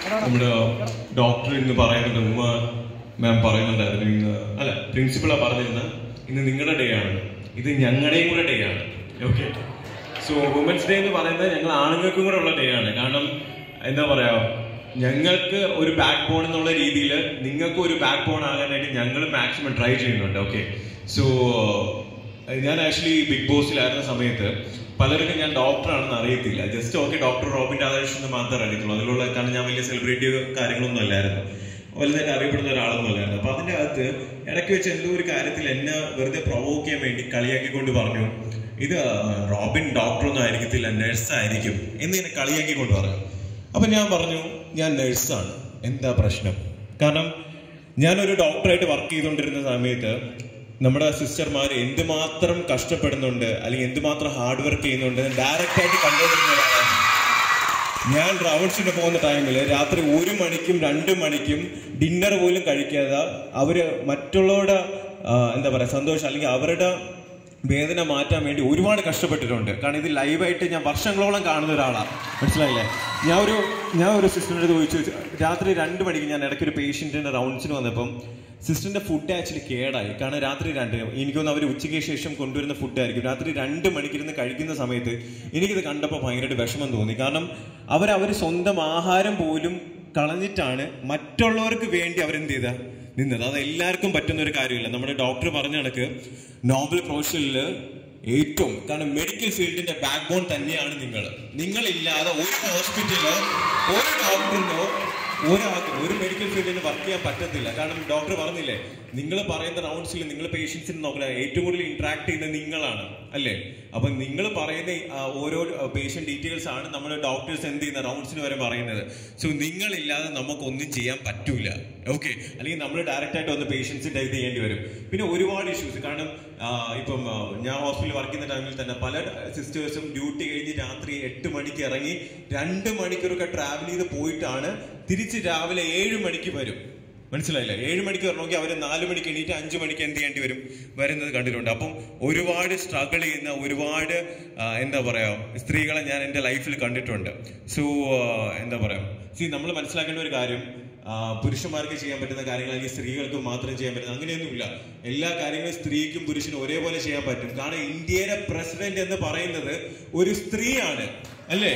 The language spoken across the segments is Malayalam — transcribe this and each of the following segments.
നമ്മുടെ ഡോക്ടർ ഇന്ന് പറയുന്നുണ്ട് ഉമ്മ മാം പറയുന്നുണ്ടായിരുന്നു ഇന്ന് അല്ല പ്രിൻസിപ്പളാ പറഞ്ഞിരുന്ന ഇന്ന് നിങ്ങളുടെ ഡേ ആണ് ഇത് ഞങ്ങളുടെയും കൂടെ ഡേ ആണ് ഓക്കെ സോ വുമൻസ് ഡേ എന്ന് പറയുന്നത് ഞങ്ങൾ ആണുങ്ങൾക്കും കൂടെ ഉള്ള ഡേ ആണ് കാരണം എന്താ പറയാ ഞങ്ങൾക്ക് ഒരു ബാക്ക് ബോൺ എന്നുള്ള രീതിയിൽ നിങ്ങൾക്ക് ഒരു ബാക്ക് ബോൺ ആകാനായിട്ട് ഞങ്ങൾ മാക്സിമം ട്രൈ ചെയ്യുന്നുണ്ട് ഓക്കെ സോ ഞാൻ ആക്ച്വലി ബിഗ് ബോസിലായിരുന്ന സമയത്ത് പലർക്കും ഞാൻ ഡോക്ടറാണെന്ന് അറിയത്തില്ല just okay doctor Robin Radhakrishnan എന്ന് മാത്രമേ അറിയത്തുള്ളൂ അതിലുള്ള കാരണം ഞാൻ വലിയ സെലിബ്രിറ്റി കാര്യങ്ങളൊന്നും അല്ലായിരുന്നു വലുതായിട്ട് അറിയപ്പെടുന്ന ഒരാളൊന്നും അല്ലായിരുന്നു അപ്പൊ അതിന്റെ അകത്ത് ഇടയ്ക്ക് വെച്ച് എന്തോ ഒരു കാര്യത്തിൽ എന്നെ വെറുതെ പ്രൊവോക്ക് ചെയ്യാൻ വേണ്ടി കളിയാക്കിക്കൊണ്ട് പറഞ്ഞു ഇത് റോബിൻ ഡോക്ടറൊന്നും ആയിരിക്കത്തില്ല നഴ്സ് ആയിരിക്കും എന്ന് എന്നെ കളിയാക്കിക്കൊണ്ട് പറഞ്ഞു അപ്പൊ ഞാൻ പറഞ്ഞു ഞാൻ നഴ്സാണ് എന്താ പ്രശ്നം കാരണം ഞാനൊരു ഡോക്ടറായിട്ട് വർക്ക് ചെയ്തുകൊണ്ടിരുന്ന സമയത്ത് നമ്മുടെ സിസ്റ്റർമാർ എന്തുമാത്രം കഷ്ടപ്പെടുന്നുണ്ട് അല്ലെങ്കിൽ എന്തുമാത്രം ഹാർഡ് വർക്ക് ചെയ്യുന്നുണ്ട് ഡയറക്റ്റ് ആയിട്ട് കണ്ടുകൊണ്ടിരുന്ന ഒരാളാണ് ഞാൻ റൗണ്ട്സിന് പോകുന്ന ടൈമിൽ രാത്രി ഒരു മണിക്കും രണ്ട് മണിക്കും ഡിന്നർ പോലും കഴിക്കാതെ അവര് മറ്റുള്ളവരുടെ ആ, എന്താ പറയാ സന്തോഷം അല്ലെങ്കിൽ അവരുടെ വേദന മാറ്റാൻ വേണ്ടി ഒരുപാട് കഷ്ടപ്പെട്ടിട്ടുണ്ട് കാരണം ഇത് ലൈവായിട്ട് ഞാൻ വർഷങ്ങളോളം കാണുന്ന ഒരാളാണ് മനസ്സിലായില്ലേ ഞാൻ ഒരു ഞാൻ ഒരു സിസ്റ്ററിൻ്റെ അടുത്ത് ചോദിച്ചു രാത്രി രണ്ട് മണിക്ക് ഞാൻ ഇടയ്ക്ക് ഒരു പേഷ്യൻറ്റിൻ്റെ റൗണ്ട്സിന് വന്നപ്പം സിസ്റ്ററിന്റെ ഫുഡ് ആക്ച്വലി കേടായി കാരണം രാത്രി രണ്ട് എനിക്കൊന്ന് അവർ ഉച്ചയ്ക്ക് ശേഷം കൊണ്ടുവരുന്ന ഫുഡ് ആയിരിക്കും രാത്രി രണ്ട് മണിക്കിരുന്ന് കഴിക്കുന്ന സമയത്ത് എനിക്കിത് കണ്ടപ്പോൾ ഭയങ്കരമായിട്ട് വിഷമം തോന്നി കാരണം അവർ അവർ സ്വന്തം ആഹാരം പോലും കളഞ്ഞിട്ടാണ് മറ്റുള്ളവർക്ക് വേണ്ടി അവരെന്ത് ചെയ്ത നിന്നത് അത് എല്ലാവർക്കും പറ്റുന്ന ഒരു കാര്യമില്ല നമ്മുടെ ഡോക്ടർ പറഞ്ഞ കണക്ക് നോബൽ പ്രൊഫഷനിൽ ഏറ്റവും കാരണം മെഡിക്കൽ ഫീൽഡിന്റെ ബാക്ക് ബോൺ തന്നെയാണ് നിങ്ങൾ നിങ്ങളില്ലാതെ ഒരു ഹോസ്പിറ്റലോ ഒരു ഡോക്ടറിനോ ഒരാൾക്ക് ഒരു മെഡിക്കൽ ഫീൽഡിന് വർക്ക് ചെയ്യാൻ പറ്റത്തില്ല കാരണം ഡോക്ടർ പറഞ്ഞില്ലേ നിങ്ങൾ പറയുന്ന റൗണ്ട്സിൽ നിങ്ങൾ പേഷ്യൻസിന് നോക്കില്ല ഏറ്റവും കൂടുതൽ ഇന്ററാക്ട് ചെയ്യുന്നത് നിങ്ങളാണ് അല്ലേ അപ്പൊ നിങ്ങൾ പറയുന്ന ആ, ഓരോ പേഷ്യന്റ് ഡീറ്റെയിൽസ് ആണ് നമ്മൾ ഡോക്ടേഴ്സ് എന്ത് ചെയ്യുന്ന റൗണ്ട്സിന് വരെ പറയുന്നത് സോ നിങ്ങളില്ലാതെ നമുക്കൊന്നും ചെയ്യാൻ പറ്റൂല ഓക്കെ അല്ലെങ്കിൽ നമ്മൾ ഡയറക്റ്റ് ആയിട്ട് വന്ന് പേഷ്യൻസിന്റെ ഇത് ചെയ്യേണ്ടി വരും പിന്നെ ഒരുപാട് ഇഷ്യൂസ് കാരണം ആ, ഇപ്പം ആ, ഞാൻ ഹോസ്പിറ്റലിൽ വർക്ക് ചെയ്യുന്ന ടൈമിൽ തന്നെ പല സിസ്റ്റേഴ്സും ഡ്യൂട്ടി കഴിഞ്ഞ് രാത്രി എട്ട് മണിക്ക് ഇറങ്ങി രണ്ട് മണിക്കൂറൊക്കെ ട്രാവൽ ചെയ്ത് പോയിട്ടാണ് തിരിച്ച് രാവിലെ ഏഴ് മണിക്ക് വരും മനസ്സിലായില്ല ഏഴ് മണിക്ക് വരണമെങ്കിൽ അവർ നാല് മണിക്ക് എണീറ്റ് അഞ്ച് മണിക്ക് എന്ത് ചെയ്യേണ്ടി വരും വരുന്നത് കണ്ടിട്ടുണ്ട് അപ്പം ഒരുപാട് സ്ട്രഗിൾ ചെയ്യുന്ന ഒരുപാട് ആ, എന്താ പറയാ സ്ത്രീകളെ ഞാൻ എൻ്റെ ലൈഫിൽ കണ്ടിട്ടുണ്ട് സോ എന്താ പറയാ സി നമ്മൾ മനസ്സിലാക്കേണ്ട ഒരു കാര്യം ആ, പുരുഷന്മാർക്ക് ചെയ്യാൻ പറ്റുന്ന കാര്യങ്ങൾ അല്ലെങ്കിൽ സ്ത്രീകൾക്ക് മാത്രം ചെയ്യാൻ പറ്റുന്ന അങ്ങനെയൊന്നുമില്ല എല്ലാ കാര്യങ്ങളും സ്ത്രീക്കും പുരുഷനും ഒരേപോലെ ചെയ്യാൻ പറ്റും കാരണം ഇന്ത്യയുടെ പ്രസിഡന്റ് എന്ന് പറയുന്നത് ഒരു സ്ത്രീയാണ് അല്ലേ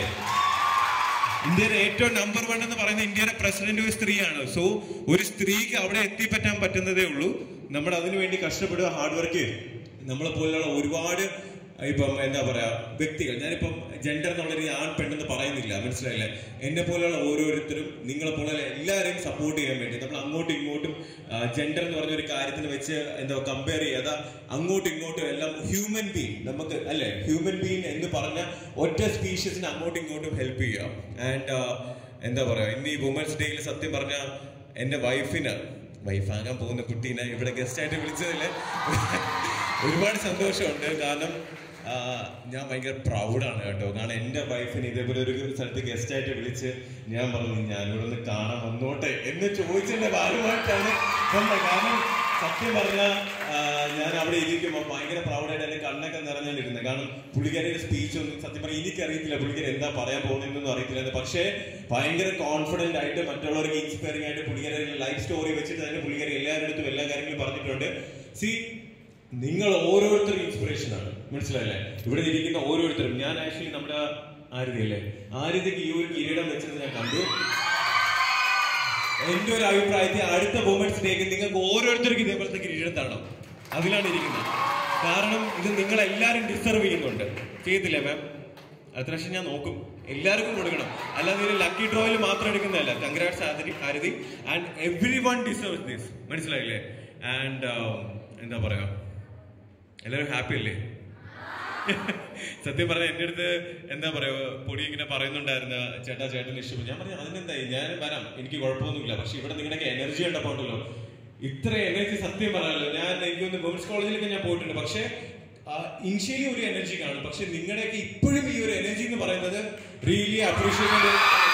ഇന്ത്യയുടെ ഏറ്റവും നമ്പർ വൺ എന്ന് പറയുന്ന ഇന്ത്യയുടെ പ്രസിഡന്റ് ഒരു സ്ത്രീയാണ് സോ ഒരു സ്ത്രീക്ക് അവിടെ എത്തിപ്പറ്റാൻ പറ്റുന്നതേ ഉള്ളൂ നമ്മൾ അതിനു വേണ്ടി കഷ്ടപ്പെടുക ഹാർഡ് വർക്ക് നമ്മളെ പോലുള്ള ഒരുപാട് ഇപ്പം എന്താ പറയാ വ്യക്തികൾ ഞാനിപ്പം ജെൻഡർ എന്നുള്ള രീതി ആൺ പെണ്ണെന്ന് പറയുന്നില്ല മനസ്സിലായില്ലേ എന്നെ പോലെയുള്ള ഓരോരുത്തരും നിങ്ങളെ പോലുള്ള എല്ലാവരെയും സപ്പോർട്ട് ചെയ്യാൻ വേണ്ടി നമ്മൾ അങ്ങോട്ടും ഇങ്ങോട്ടും ജെൻഡർ എന്ന് പറഞ്ഞ ഒരു കാര്യത്തിന് വെച്ച് എന്താ കമ്പയർ ചെയ്യാതെ അങ്ങോട്ടും ഇങ്ങോട്ടും എല്ലാം ഹ്യൂമൻ ബീങ് നമുക്ക് അല്ലെ ഹ്യൂമൻ ബീങ് എന്ന് പറഞ്ഞ ഒറ്റ സ്പീഷ്യസിന് അങ്ങോട്ടും ഇങ്ങോട്ടും ഹെൽപ്പ് ചെയ്യാം ആൻഡ് എന്താ പറയാ ഇന്ന് ഈ വുമൻസ് ഡേയിൽ സത്യം പറഞ്ഞ എന്റെ വൈഫിന് വൈഫാകാൻ പോകുന്ന കുട്ടീനെ ഇവിടെ ഗസ്റ്റ് ആയിട്ട് വിളിച്ചതിൽ ഒരുപാട് സന്തോഷമുണ്ട് കാരണം ആ, ഞാൻ ഭയങ്കര പ്രൗഡാണ് കേട്ടോ കാരണം എൻ്റെ വൈഫിന് ഇതേപോലെ ഒരു സ്ഥലത്ത് ഗസ്റ്റ് ആയിട്ട് വിളിച്ച് ഞാൻ പറഞ്ഞു ഞാനിവിടെ ഒന്ന് കാണാൻ വന്നോട്ടെ എന്ന് ചോദിച്ചതിന്റെ ഭാഗമായിട്ടാണ് വന്നത് കാരണം സത്യം പറഞ്ഞ ഞാൻ അവിടെ ഇരിക്കുമ്പോൾ ഭയങ്കര പ്രൗഡായിട്ട് എന്റെ കണ്ണൊക്കെ നിറഞ്ഞുകൊണ്ടിരുന്നത് കാരണം പുള്ളിക്കാരിയുടെ സ്പീച്ച് ഒന്നും സത്യം പറഞ്ഞാൽ എനിക്കറിയത്തില്ല പുള്ളിക്കാരി എന്താ പറയാൻ പോകുന്നതെന്നൊന്നും അറിയത്തില്ല പക്ഷേ ഭയങ്കര കോൺഫിഡന്റ് ആയിട്ട് മറ്റുള്ളവർക്ക് ഇൻസ്പയറിംഗ് ആയിട്ട് പുള്ളിക്കാരി ലൈഫ് സ്റ്റോറി വെച്ചിട്ട് തന്നെ പുള്ളിക്കാരി എല്ലാവരുടെ അടുത്തും എല്ലാ കാര്യങ്ങളും പറഞ്ഞിട്ടുണ്ട് സി നിങ്ങൾ ഓരോരുത്തരും ഇൻസ്പിറേഷൻ ആണ് മനസ്സിലായില്ലേ ഇവിടെ ഇരിക്കുന്ന ഓരോരുത്തരും ഞാൻ ആക്ച്വലി നമ്മുടെ ആരതിയല്ലേ ആരതിക്ക് ഈ ഒരു കിരീടം വെച്ചത് ഞാൻ കണ്ടു എന്റെ ഒരു അഭിപ്രായത്തിൽ അടുത്ത വുമൻസ് ഡേക്ക് നിങ്ങൾക്ക് ഓരോരുത്തർക്കും ഇതേപോലത്തെ കിരീടം തരണം അതിലാണ് ഇരിക്കുന്നത് കാരണം ഇത് നിങ്ങൾ എല്ലാവരും ഡിസർവ് ചെയ്യുന്നുണ്ട് ചെയ്തില്ലേ മാം അടുത്ത പ്രാവശ്യം ഞാൻ നോക്കും എല്ലാവർക്കും കൊടുക്കണം അല്ലാതെ ഒരു ലക്കി ഡ്രോയിൽ മാത്രം എടുക്കുന്നതല്ല congrats Aarathi Aarathi and everyone deserve this മനസ്സിലായില്ലേ ആൻഡ് എന്താ പറയാ എല്ലാവരും ഹാപ്പി അല്ലേ സത്യം പറഞ്ഞ എന്റെ അടുത്ത് എന്താ പറയാ പൊടി ഇങ്ങനെ പറയുന്നുണ്ടായിരുന്ന ചേട്ടാ ചേട്ടന് ഇഷ്ടപ്പെട്ടു ഞാൻ പറഞ്ഞു അതിനെന്തായി ഞാൻ വരാം എനിക്ക് കുഴപ്പമൊന്നുമില്ല പക്ഷെ ഇവിടെ നിങ്ങളുടെ എനർജി ഉണ്ടപ്പോണ്ടല്ലോ ഇത്ര എനർജി സത്യം പറയാനല്ലോ ഞാൻ എനിക്കൊന്ന് വുമൻസ് കോളേജിലൊക്കെ ഞാൻ പോയിട്ടുണ്ട് പക്ഷെ ഇനിഷ്യലി ഒരു എനർജി കാണും പക്ഷെ നിങ്ങളുടെയൊക്കെ ഇപ്പോഴും ഈ ഒരു എനർജി എന്ന് പറയുന്നത് റിയലി അപ്രീഷിയേറ്റ്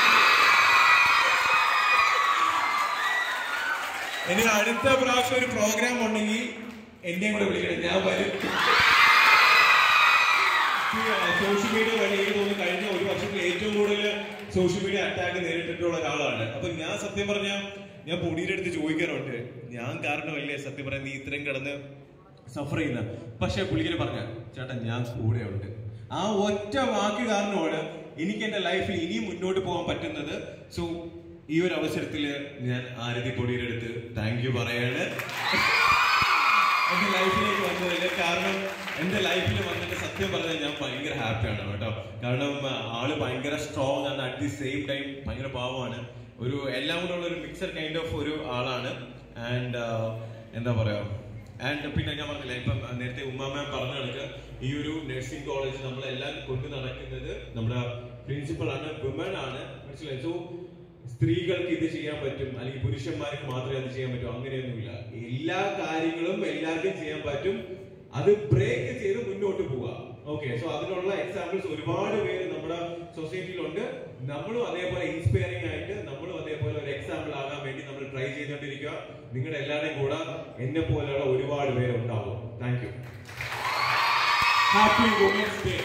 ഇനി അടുത്ത പ്രാവശ്യം ഒരു പ്രോഗ്രാം ഉണ്ടെങ്കിൽ എന്നെയും കൂടെ വിളിക്കണം ഞാൻ വരും സോഷ്യൽ മീഡിയ വഴി എനിക്ക് തോന്നുന്നു കഴിഞ്ഞ ഒരു വർഷത്തിൽ ഏറ്റവും കൂടുതൽ സോഷ്യൽ മീഡിയ അറ്റാക്ക് നേരിട്ടിട്ടുള്ള ഒരാളാണ് അപ്പൊ ഞാൻ സത്യം പറഞ്ഞ ഞാൻ പൊടിയുടെ അടുത്ത് ചോദിക്കാറുണ്ട് ഞാൻ കാരണമല്ലേ സത്യം പറയാൻ നീ ഇത്രയും കിടന്ന് സഫർ ചെയ്യുന്ന പക്ഷെ പുള്ളിക്കര് പറഞ്ഞ ചേട്ടാ ഞാൻ കൂടെയുണ്ട് ആ ഒറ്റ വാക്ക് കാരണമാണ് എനിക്ക് എന്റെ ലൈഫിൽ ഇനിയും മുന്നോട്ട് പോകാൻ പറ്റുന്നത് സോ ഈ ഒരു അവസരത്തിൽ ഞാൻ ആരതി പൊടിയുടെ അടുത്ത് താങ്ക് യു പറയാണ് എന്റെ ലൈഫിലേക്ക് വന്നതില് കാരണം എന്റെ ലൈഫിൽ വന്നിട്ട് സത്യം പറഞ്ഞാൽ ഞാൻ ഭയങ്കര ഹാപ്പിയാണ് കേട്ടോ കാരണം ആ, ആള് ഭയങ്കര സ്ട്രോങ് ആണ് അറ്റ് ദി സെയിം ടൈം ഭയങ്കര പാവമാണ് ഒരു എല്ലാം കൂടെ ഉള്ള ഒരു മിക്സർ കൈൻഡ് ഓഫ് ഒരു ആളാണ് ആൻഡ് എന്താ പറയാ ആൻഡ് പിന്നെ ഞാൻ പറഞ്ഞില്ല ഇപ്പം നേരത്തെ ഉമ്മ മാം പറഞ്ഞ കണക്ക് ഈ ഒരു നഴ്സിംഗ് കോളേജ് നമ്മളെല്ലാം കൊണ്ടു നടക്കുന്നത് നമ്മുടെ പ്രിൻസിപ്പൾ ആണ് വിമൻ ആണ് മനസ്സിലായി സോ സ്ത്രീകൾക്ക് ഇത് ചെയ്യാൻ പറ്റും അല്ലെങ്കിൽ പുരുഷന്മാർക്ക് മാത്രമേ അത് ചെയ്യാൻ പറ്റൂ അങ്ങനെയൊന്നുമില്ല എല്ലാ കാര്യങ്ങളും എല്ലാവർക്കും ചെയ്യാൻ പറ്റും അത് ബ്രേക്ക് ചെയ്ത് മുന്നോട്ട് പോവുക ഓക്കെ സോ അതിനുള്ള എക്സാമ്പിൾസ് ഒരുപാട് പേര് നമ്മുടെ സൊസൈറ്റിയിലുണ്ട് നമ്മളും അതേപോലെ ഇൻസ്പയറിംഗ് ആയിട്ട് നമ്മളും അതേപോലെ ഒരു എക്സാമ്പിൾ ആകാൻ വേണ്ടി നമ്മൾ ട്രൈ ചെയ്തുകൊണ്ടിരിക്കുക നിങ്ങളുടെ എല്ലാവരുടെയും കൂടെ എന്നെ പോലെയുള്ള ഒരുപാട് പേര് ഉണ്ടാവും thank you happy women's day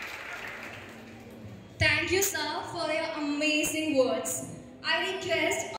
Thank you, sir, for your amazing words. I request